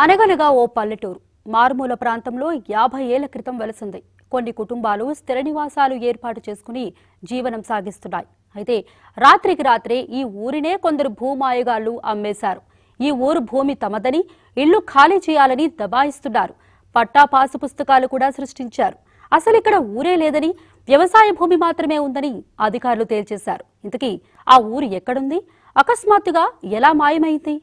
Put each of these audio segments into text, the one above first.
అనగనగా ఓ పల్లెటూరు మారుమూల ప్రాంతంలో యాభై ఏళ్ల క్రితం వెలసింది కొన్ని కుటుంబాలు స్థిర నివాసాలు ఏర్పాటు చేసుకుని జీవనం సాగిస్తున్నాయి అయితే రాత్రికి రాత్రే ఈ ఊరినే కొందరు భూమాయగాళ్లు అమ్మేశారు ఈ ఊరు భూమి తమదని ఇళ్లు ఖాళీ చేయాలని దబాయిస్తున్నారు పట్టా పాసు పుస్తకాలు కూడా సృష్టించారు అసలు ఇక్కడ ఊరే లేదని వ్యవసాయ భూమి మాత్రమే ఉందని అధికారులు తేల్చేశారు ఇంతకీ ఆ ఊరు ఎక్కడుంది అకస్మాత్తుగా ఎలా మాయమైంది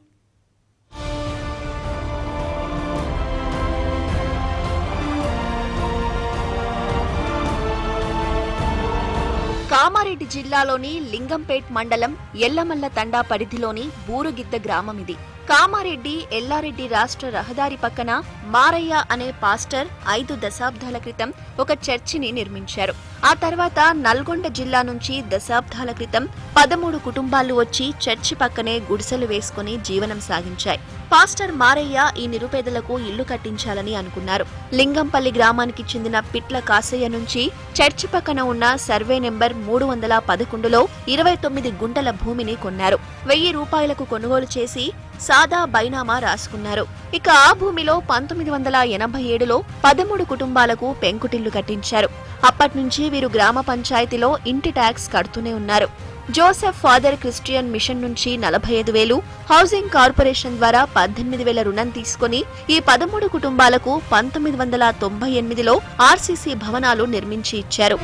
కామారెడ్డి జిల్లాలోని లింగంపేట్ మండలం ఎల్లమల్ల తండా పరిధిలోని బూరుగిద్ద గ్రామం ఇది కామారెడ్డి ఎల్లారెడ్డి రాష్ట్ర రహదారి పక్కన మారయ్య అనే పాస్టర్ ఐదు దశాబ్దాల క్రితం ఒక చర్చిని నిర్మించారు ఆ తర్వాత నల్గొండ జిల్లా నుంచి దశాబ్దాల క్రితం పదమూడు కుటుంబాలు వచ్చి చర్చి పక్కనే గుడిసెలు వేసుకుని జీవనం సాగించాయి పాస్టర్ మారయ్య ఈ నిరుపేదలకు ఇల్లు కట్టించాలని అనుకున్నారు లింగంపల్లి గ్రామానికి చెందిన పిట్ల కాసయ్య నుంచి చర్చి పక్కన ఉన్న సర్వే నెంబర్ మూడు వందల పదకొండులో ఇరవై తొమ్మిది గుంటల భూమిని కొన్నారు వెయ్యి రూపాయలకు కొనుగోలు చేసి సాదా బైనామా రాసుకున్నారు ఇక ఆ భూమిలో పంతొమ్మిది వందల ఎనభై ఏడులో పదమూడు కుటుంబాలకు పెంకుటిల్లు కట్టించారు అప్పట్నుంచి వీరు గ్రామ పంచాయతీలో ఇంటి ట్యాక్స్ కడుతూనే ఉన్నారు జోసెఫ్ ఫాదర్ క్రిస్టియన్ మిషన్ నుంచి నలభై ఐదు వేలు హౌసింగ్ కార్పొరేషన్ ద్వారా పద్దెనిమిది వేల రుణం తీసుకుని ఈ పదమూడు కుటుంబాలకు పంతొమ్మిది వందల తొంభై ఎనిమిదిలో ఆర్సీసీ భవనాలు నిర్మించి ఇచ్చారు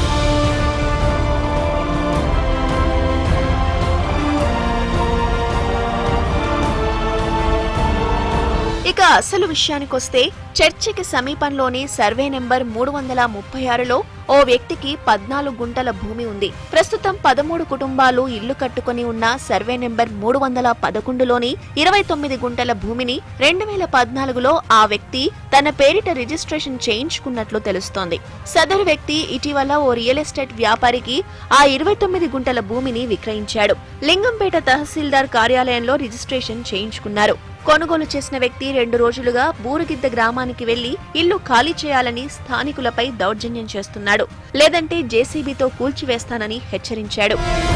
ఇక అసలు విషయానికొస్తే చర్చికి సమీపంలోని సర్వే నెంబర్ మూడు వందల ముప్పై ఆరులో ఓ వ్యక్తికి పద్నాలుగు గుంటల భూమి ఉంది ప్రస్తుతం పదమూడు కుటుంబాలు ఇల్లు కట్టుకుని ఉన్న సర్వే నెంబర్ మూడు వందల పదకొండులోని ఇరవై తొమ్మిది గుంటల భూమిని రెండు వేల పద్నాలుగులో ఆ వ్యక్తి తన పేరిట రిజిస్ట్రేషన్ చేయించుకున్నట్లు తెలుస్తోంది సదరు వ్యక్తి ఇటీవల ఓ రియల్ ఎస్టేట్ వ్యాపారికి ఆ ఇరవై తొమ్మిది గుంటల భూమిని విక్రయించాడు లింగంపేట తహసీల్దార్ కార్యాలయంలో రిజిస్ట్రేషన్ చేయించుకున్నారు కొనుగోలు చేసిన వ్యక్తి రెండు రోజులుగా బూరుగిద్ద గ్రామానికి వెళ్లి ఇల్లు ఖాళీ చేయాలని స్థానికులపై దౌర్జన్యం చేస్తున్నాడు లేదంటే జేసీబీతో కూల్చివేస్తానని హెచ్చరించాడు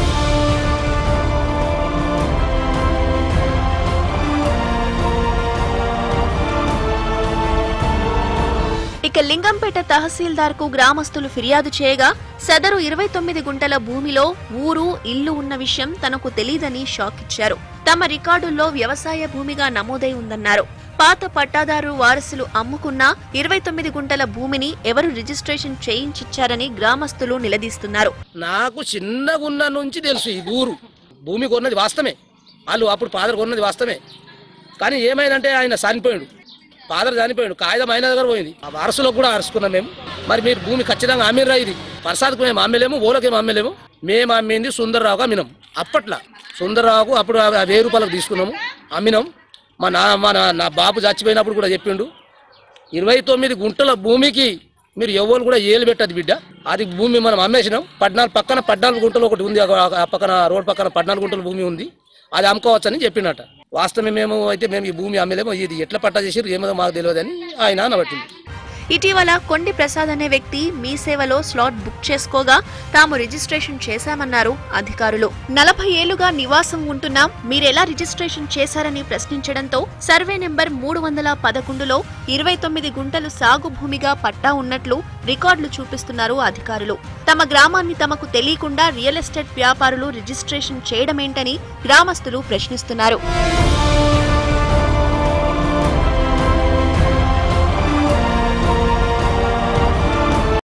ఇక లింగంపేట తహసీల్దార్ కు గ్రామస్తులు ఫిర్యాదు చేయగా సదరు ఇరవై తొమ్మిది గుంటల భూమిలో ఊరు ఇల్లు ఉన్న విషయం తనకు తెలీదని షాక్ ఇచ్చారు తమ రికార్డుల్లో వ్యవసాయ భూమిగా నమోదై ఉందన్నారు పాత పట్టాదారు వారసులు అమ్ముకున్న ఇరవై తొమ్మిది గుంటల భూమిని ఎవరు రిజిస్ట్రేషన్ చేయించిచ్చారని గ్రామస్తులు నిలదీస్తున్నారు నాకు చిన్నగున్న నుంచి తెలుసు ఈ ఊరు భూమి కొన్నది వాస్తవమే వాళ్ళు అప్పుడు ఫాదర్ కొన్నది వాస్తవమే కానీ ఏమైందంటే ఆయన చనిపోయాడు ఫాదర్ చనిపోయాడు కాగితం ఆయన దగ్గర పోయింది ఆ వారసులకు కూడా అరుచుకున్నాం మేము మరి మీరు భూమి ఖచ్చితంగా అమ్మిర్రా ఇది ప్రసాద్కు మేము అమ్మలేము ఓలకేమో అమ్మలేము మేము అమ్మింది సుందరరావుకు అమ్మినాం అప్పట్లో సుందరరావుకు అప్పుడు ఆ వెయ్యి రూపాయలకు తీసుకున్నాము అమ్మినాం మా నా మా నా- నా బాబు చచ్చిపోయినప్పుడు కూడా చెప్పిండు ఇరవై తొమ్మిది గుంటల భూమికి మీరు ఎవరు కూడా ఏలు పెట్టదు బిడ్డ అది భూమి మనం అమ్మేసినాం పద్నాలుగు పక్కన పద్నాలుగు గుంటలు ఒకటి ఉంది ఆ- ఆ పక్కన రోడ్ పక్కన పద్నాలుగు గుంటల భూమి ఉంది అది అమ్ముకోవచ్చని చెప్పినట వాస్తవం మేము అయితే మేము ఈ భూమి అమ్మలేము ఇది ఎట్లా పట్టా చేసారు ఏమో మాకు తెలియదని ఆయన అనబట్టింది ఇటీవల కొండి ప్రసాద్ అనే వ్యక్తి మీ సేవలో స్లాట్ బుక్ చేసుకోగా తాము రిజిస్ట్రేషన్ చేశామన్నారు అధికారులు నలభై ఏళ్లుగా నివాసం ఉంటున్నాం మీరెలా రిజిస్ట్రేషన్ చేశారని ప్రశ్నించడంతో సర్వే నెంబర్ మూడు వందల పదకొండులో ఇరవై తొమ్మిది గుంటలు సాగు భూమిగా పట్టా ఉన్నట్లు రికార్డులు చూపిస్తున్నారు అధికారులు తమ గ్రామాన్ని తమకు తెలియకుండా రియల్ ఎస్టేట్ వ్యాపారులు రిజిస్ట్రేషన్ చేయడమేంటని గ్రామస్తులు ప్రశ్నిస్తున్నారు